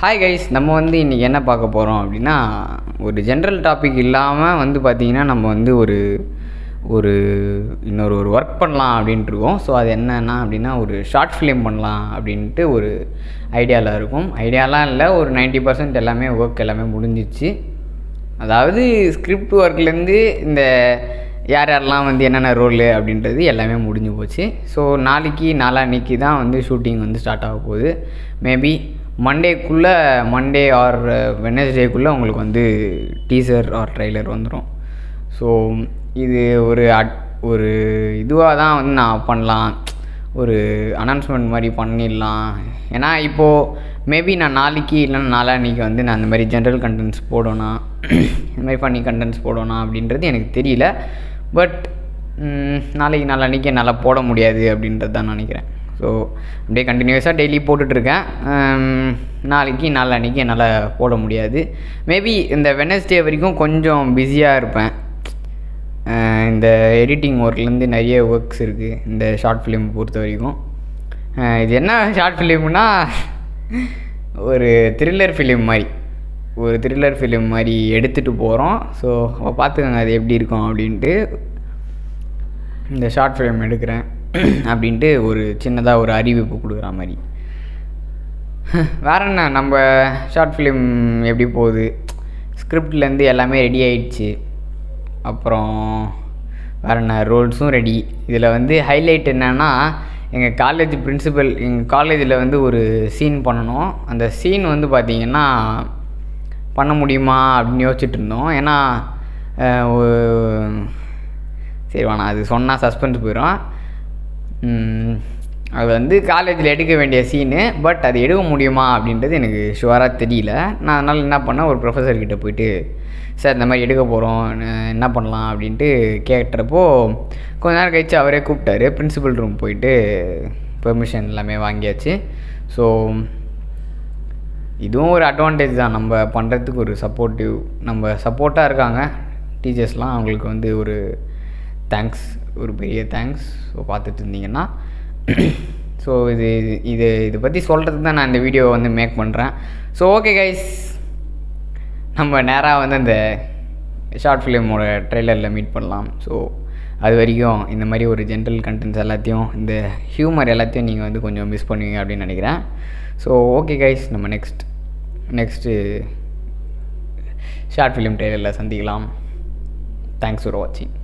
hi guys நம்ம வந்து இன்றைக்கி என்ன பார்க்க போகிறோம் அப்படின்னா ஒரு ஜென்ரல் டாபிக் இல்லாமல் வந்து பார்த்திங்கன்னா நம்ம வந்து ஒரு ஒரு இன்னொரு ஒரு ஒர்க் பண்ணலாம் அப்படின்ட்டு இருக்கோம் ஸோ அது என்னன்னா அப்படின்னா ஒரு ஷார்ட் ஃபிலிம் பண்ணலாம் அப்படின்ட்டு ஒரு ஐடியாவில் இருக்கும் ஐடியாலாம் இல்லை ஒரு 90% பர்சன்ட் எல்லாமே ஒர்க் எல்லாமே முடிஞ்சிச்சு அதாவது ஸ்கிரிப்ட் ஒர்க்லேருந்து இந்த யார் யாரெல்லாம் வந்து என்னென்ன ரோலு அப்படின்றது எல்லாமே முடிஞ்சு போச்சு ஸோ நாளைக்கு நாளான்னைக்கு தான் வந்து ஷூட்டிங் வந்து ஸ்டார்ட் ஆக போகுது மேபி மண்டேக்குள்ளே மண்டே ஆர் வெனஸ்டேக்குள்ளே உங்களுக்கு வந்து டீசர் ஆர் ட்ரைலர் வந்துடும் ஸோ இது ஒரு அட் ஒரு இதுவாக தான் வந்து நான் பண்ணலாம் ஒரு அனௌன்ஸ்மெண்ட் மாதிரி பண்ணிடலாம் ஏன்னா இப்போது மேபி நான் நாளைக்கு இல்லைன்னா நாளான்னைக்கு வந்து நான் இந்த மாதிரி ஜென்ரல் கண்டென்ட்ஸ் போடணும் இந்த மாதிரி ஃபன்னி கண்டென்ட்ஸ் போடணும் அப்படின்றது எனக்கு தெரியல பட் நாளைக்கு நாளான்னைக்கு என்னால் போட முடியாது அப்படின்றது தான் நினைக்கிறேன் ஸோ அப்படியே கண்டினியூஸாக டெய்லி போட்டுட்ருக்கேன் நாளைக்கு நாளான்னைக்கு என்னால் போட முடியாது மேபி இந்த வெனஸ்டே வரைக்கும் கொஞ்சம் பிஸியாக இருப்பேன் அஹ் இந்த எடிட்டிங் ஒர்க்லேருந்து நிறைய ஒர்க்ஸ் இருக்குது இந்த ஷார்ட் ஃபிலிம் பொறுத்த வரைக்கும் அஹ் இது என்ன ஷார்ட் ஃபிலிம்னா ஒரு த்ரில்லர் ஃபிலிம் மாதிரி ஒரு த்ரில்லர் ஃபிலிம் மாதிரி எடுத்துகிட்டு போகிறோம் ஸோ பார்த்துக்கோங்க அது எப்படி இருக்கும் அப்படின்ட்டு இந்த ஷார்ட் ஃபிலிம் எடுக்கிறேன் அப்படின்ட்டு ஒரு சின்னதாக ஒரு அறிவிப்பு கொடுக்குற மாதிரி வேற என்ன நம்ம ஷார்ட் ஃபிலிம் எப்படி போகுது ஸ்கிரிப்ட்லேருந்து எல்லாமே ரெடி ஆயிடுச்சு அப்புறம் வேற என்ன ரோல்ஸும் ரெடி இதில் வந்து ஹைலைட் என்னென்னா எங்கள் காலேஜ் பிரின்சிபல் எங்கள் காலேஜில் வந்து ஒரு சீன் பண்ணணும் அந்த சீன் வந்து பார்த்திங்கன்னா பண்ண முடியுமா அப்படின்னு யோசிச்சுட்டு இருந்தோம் ஏன்னா அஹ், ஒரு- சரி வேணாம் அது சொன்னால் சஸ்பென்ஸ் போயிடும் ம், அது வந்து காலேஜில் எடுக்க வேண்டிய சீனு பட் அது எடுக்க முடியுமா அப்படின்றது எனக்கு ஷுவராக தெரியல நான் அதனால் என்ன பண்ணேன் ஒரு ப்ரொஃபஸர் கிட்ட போயிட்டு சார் இந்த மாதிரி எடுக்க போகிறோம் என்ன பண்ணலாம் அப்படின்ட்டு கேட்டுறப்போ கொஞ்ச நேரம் கழிச்சு அவரே கூப்பிட்டாரு பிரின்சிபல் ரூம் போயிட்டு பெர்மிஷன் எல்லாமே வாங்கியாச்சு ஸோ இதுவும் ஒரு அட்வான்டேஜ் தான் நம்ம பண்ணுறதுக்கு ஒரு சப்போர்ட்டிவ் நம்ம சப்போர்ட்டாக இருக்காங்க டீச்சர்ஸ்லாம் அவங்களுக்கு வந்து ஒரு தேங்க்ஸ் ஒரு பெரிய தேங்க்ஸ் ஸோ பார்த்துட்டு இருந்தீங்கன்னா ஸோ இது இது இது இதை பற்றி சொல்கிறதுக்கு தான் நான் இந்த வீடியோவை வந்து மேக் பண்ணுறேன் ஸோ ஓகே கைஸ் நம்ம நேராக வந்து அந்த ஷார்ட் ஃபிலிமோட ட்ரெய்லரில் மீட் பண்ணலாம் ஸோ அது வரைக்கும் இந்த மாதிரி ஒரு ஜென்ரல் கண்டென்ட்ஸ் எல்லாத்தையும் இந்த ஹியூமர் எல்லாத்தையும் நீங்கள் வந்து கொஞ்சம் மிஸ் பண்ணுவீங்க அப்படின்னு நினைக்கிறேன் ஸோ ஓகே கைஸ் நம்ம நெக்ஸ்ட் நெக்ஸ்ட்டு ஷார்ட் ஃபிலிம் ட்ரெய்லரில் சந்திக்கலாம் தேங்க்ஸ் ஃபார் வாட்சிங்